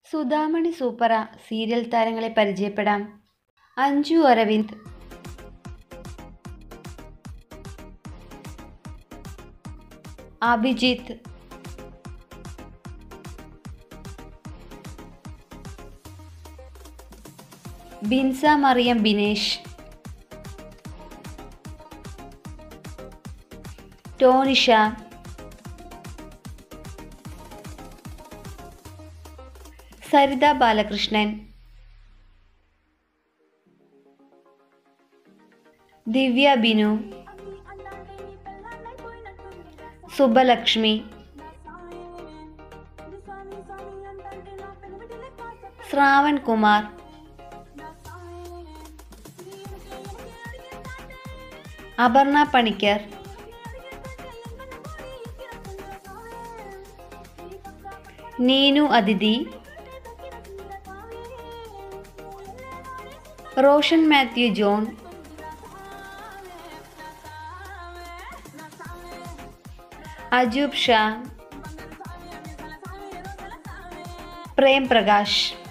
Sudhamani സൂപ്പറ serial താരങ്ങളെ പരിചയപ്പെടാം അഞ്ജു അരവിന്ദ് അഭിജിത്ത് ബിൻസ മറിയം ബിനേഷ് ടോനിഷ സരിത ബാലകൃഷ്ണൻ ദിവ്യ ബിനു സുബലക്ഷ്മി ശ്രാവൺ കുമാർ അപർണ പണിക്കർ നീനു അതിഥി റോഷൻ മാത്യു ജോൺ അജൂബ് ഷാ പ്രേം പ്രകാശ്